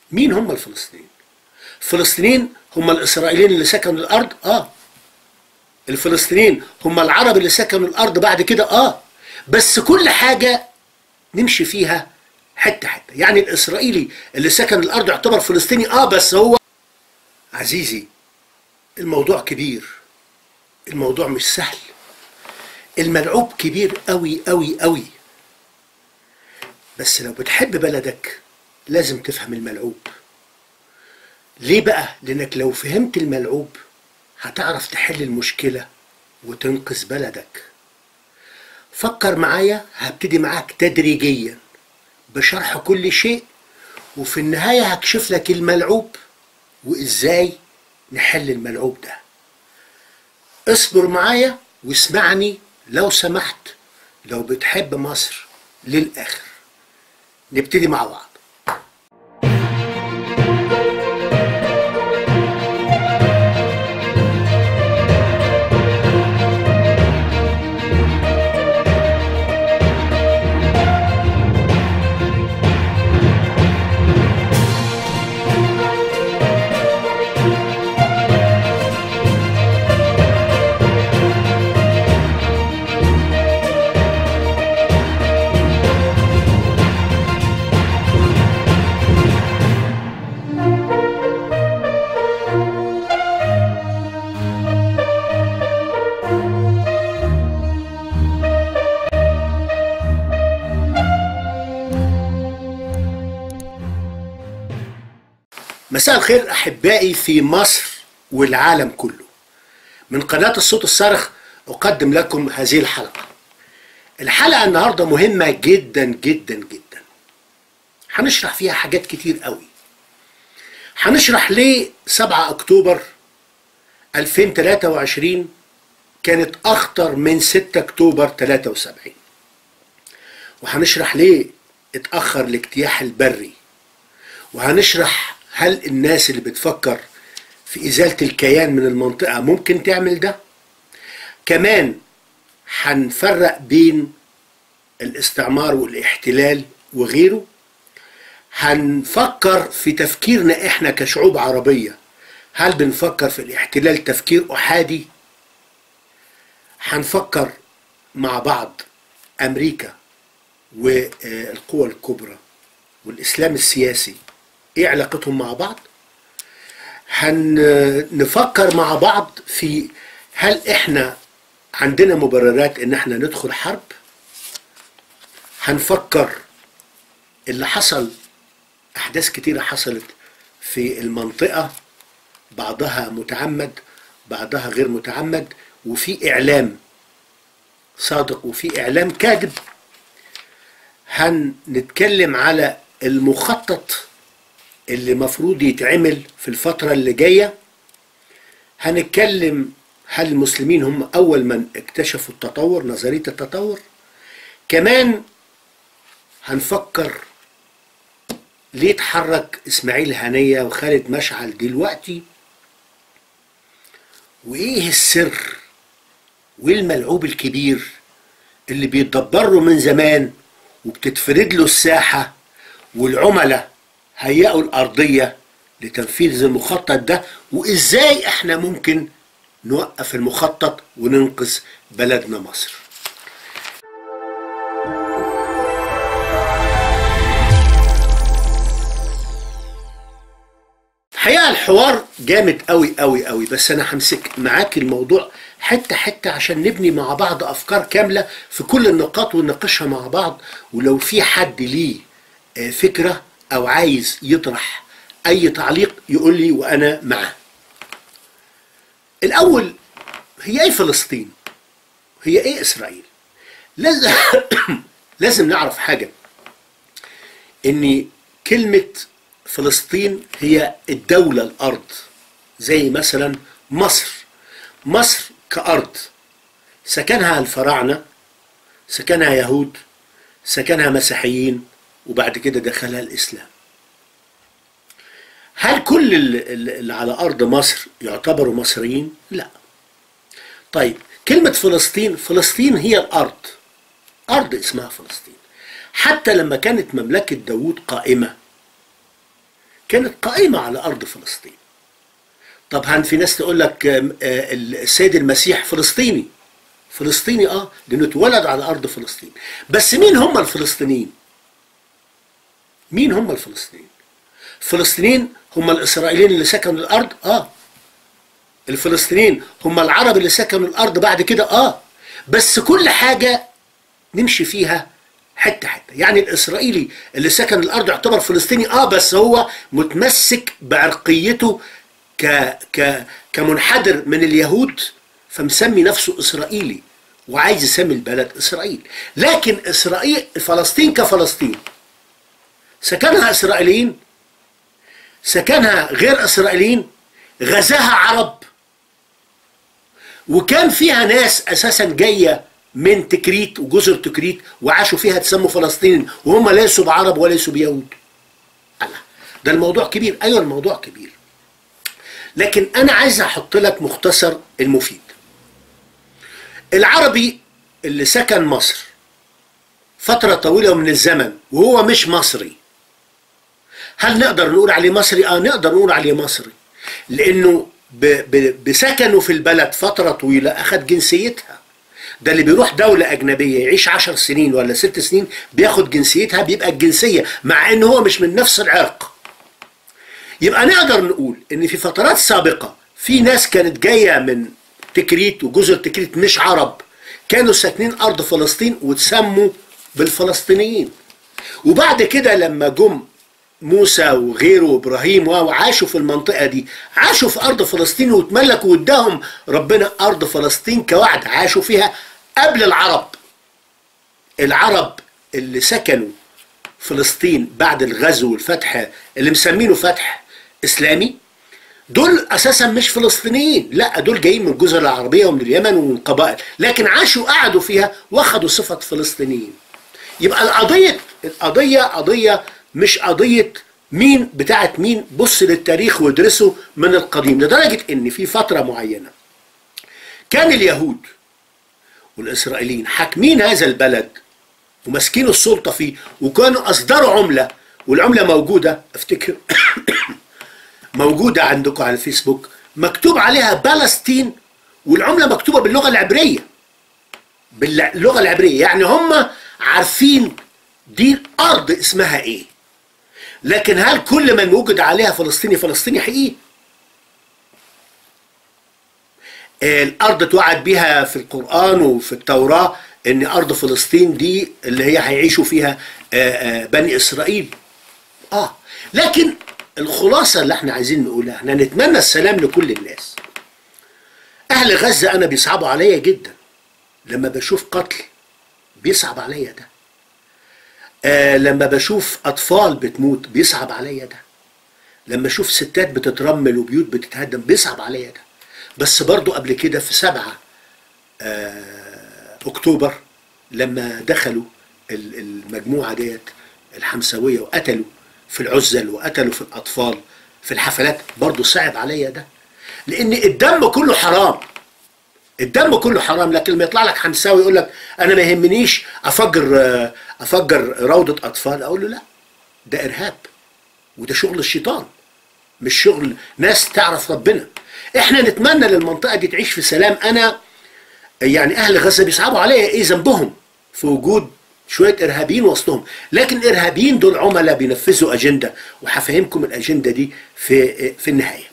مين هم الفلسطينيين الفلسطينيين هم الاسرائيليين اللي سكنوا الارض اه الفلسطينيين هم العرب اللي سكنوا الارض بعد كده اه بس كل حاجه نمشي فيها حته حته يعني الاسرائيلي اللي سكن الارض يعتبر فلسطيني اه بس هو عزيزي الموضوع كبير الموضوع مش سهل الملعوب كبير قوي قوي قوي بس لو بتحب بلدك لازم تفهم الملعوب ليه بقى لانك لو فهمت الملعوب هتعرف تحل المشكله وتنقذ بلدك فكر معايا هبتدي معاك تدريجيا بشرح كل شيء وفي النهايه هكشف لك الملعوب وازاي نحل الملعوب ده اصبر معايا واسمعني لو سمحت لو بتحب مصر للاخر نبتدي مع بعض مساء الخير احبائي في مصر والعالم كله من قناه الصوت الصارخ اقدم لكم هذه الحلقه الحلقه النهارده مهمه جدا جدا جدا هنشرح فيها حاجات كتير قوي هنشرح ليه 7 اكتوبر 2023 كانت اخطر من 6 اكتوبر 73 وهنشرح ليه اتاخر الاجتياح البري وهنشرح هل الناس اللي بتفكر في إزالة الكيان من المنطقة ممكن تعمل ده؟ كمان هنفرق بين الاستعمار والاحتلال وغيره هنفكر في تفكيرنا احنا كشعوب عربية هل بنفكر في الاحتلال تفكير أحادي؟ هنفكر مع بعض أمريكا والقوى الكبرى والإسلام السياسي ايه علاقتهم مع بعض هنفكر مع بعض في هل احنا عندنا مبررات ان احنا ندخل حرب هنفكر اللي حصل احداث كتيرة حصلت في المنطقة بعضها متعمد بعضها غير متعمد وفي اعلام صادق وفي اعلام كاذب هنتكلم على المخطط اللي مفروض يتعمل في الفترة اللي جاية هنتكلم هل المسلمين هم أول من اكتشفوا التطور نظرية التطور كمان هنفكر ليه اتحرك إسماعيل هنية وخالد مشعل دلوقتي وإيه السر وإيه الملعوب الكبير اللي بيتدبر له من زمان وبتتفرد له الساحة والعملاء هيئوا الأرضية لتنفيذ المخطط ده وإزاي إحنا ممكن نوقف المخطط وننقذ بلدنا مصر الحقيقة الحوار جامد قوي قوي قوي بس أنا همسك معاك الموضوع حتة حتة عشان نبني مع بعض أفكار كاملة في كل النقاط ونناقشها مع بعض ولو في حد ليه فكرة او عايز يطرح اي تعليق يقول لي وانا معاه الاول هي ايه فلسطين هي ايه اسرائيل لازم لازم نعرف حاجه ان كلمه فلسطين هي الدوله الارض زي مثلا مصر مصر كارض سكنها الفراعنه سكنها يهود سكنها مسيحيين وبعد كده دخلها الإسلام هل كل اللي على أرض مصر يعتبروا مصريين؟ لا طيب كلمة فلسطين فلسطين هي الأرض أرض اسمها فلسطين حتى لما كانت مملكة داوود قائمة كانت قائمة على أرض فلسطين طب هن في ناس تقول لك آم، آه، السيد المسيح فلسطيني فلسطيني اه لانه اتولد على ارض فلسطين بس مين هم الفلسطينيين مين هم الفلسطينيين الفلسطينيين هم الاسرائيليين اللي سكنوا الارض اه الفلسطينيين هم العرب اللي سكنوا الارض بعد كده اه بس كل حاجه نمشي فيها حته حته يعني الاسرائيلي اللي سكن الارض يعتبر فلسطيني اه بس هو متمسك بعرقيته ك ك كمنحدر من اليهود فمسمي نفسه اسرائيلي وعايز يسمي البلد اسرائيل لكن اسرائيل فلسطين كفلسطين سكنها اسرائيليين سكنها غير اسرائيليين غزاها عرب وكان فيها ناس اساسا جايه من تكريت وجزر تكريت وعاشوا فيها تسموا فلسطين وهم ليسوا بعرب وليسوا بيهود الله ده الموضوع كبير ايوه الموضوع كبير لكن انا عايز احط لك مختصر المفيد العربي اللي سكن مصر فترة طويلة من الزمن وهو مش مصري هل نقدر نقول عليه مصري؟ اه نقدر نقول عليه مصري لانه ب ب بسكنه في البلد فترة طويلة اخد جنسيتها ده اللي بيروح دولة أجنبية يعيش عشر سنين ولا ست سنين بياخد جنسيتها بيبقى الجنسية مع إن هو مش من نفس العرق يبقى نقدر نقول إن في فترات سابقة في ناس كانت جاية من تكريت وجزر تكريت مش عرب كانوا ساكنين أرض فلسطين وتسموا بالفلسطينيين وبعد كده لما جم موسى وغيره وابراهيم وعاشوا في المنطقه دي عاشوا في ارض فلسطين واتملكوا واداهم ربنا ارض فلسطين كوعد عاشوا فيها قبل العرب العرب اللي سكنوا فلسطين بعد الغزو والفتح اللي مسمينه فتح اسلامي دول اساسا مش فلسطينيين لا دول جايين من الجزر العربيه ومن اليمن ومن قبائل لكن عاشوا قعدوا فيها واخدوا صفه فلسطينيين يبقى القضيه القضيه قضيه مش قضيه مين بتاعت مين بص للتاريخ وادرسه من القديم لدرجه ان في فتره معينه كان اليهود والاسرائيليين حاكمين هذا البلد وماسكين السلطه فيه وكانوا اصدروا عمله والعمله موجوده افتكر موجوده عندكم على الفيسبوك مكتوب عليها فلسطين والعمله مكتوبه باللغه العبريه باللغه العبريه يعني هم عارفين دي ارض اسمها ايه لكن هل كل من وجد عليها فلسطيني فلسطيني حقيقي الارض اتوعد بها في القران وفي التوراه ان ارض فلسطين دي اللي هي هيعيشوا فيها بني اسرائيل اه لكن الخلاصه اللي احنا عايزين نقولها احنا نتمنى السلام لكل الناس اهل غزه انا بيصعبوا عليا جدا لما بشوف قتل بيصعب عليا ده آه لما بشوف اطفال بتموت بيصعب عليا ده لما اشوف ستات بتترمل وبيوت بتتهدم بيصعب عليا ده بس برضو قبل كده في سبعة آه اكتوبر لما دخلوا المجموعة ديت الحمساوية وقتلوا في العزل وقتلوا في الاطفال في الحفلات برضو صعب عليا ده لان الدم كله حرام الدم كله حرام لكن لما يطلع لك حمساوي يقول لك انا ما يهمنيش افجر افجر روضه اطفال اقول له لا ده ارهاب وده شغل الشيطان مش شغل ناس تعرف ربنا احنا نتمنى للمنطقه دي تعيش في سلام انا يعني اهل غزه بيصعبوا عليا ايه ذنبهم في وجود شويه ارهابيين وسطهم لكن الارهابيين دول عملاء بينفذوا اجنده وهفهمكم الاجنده دي في في النهايه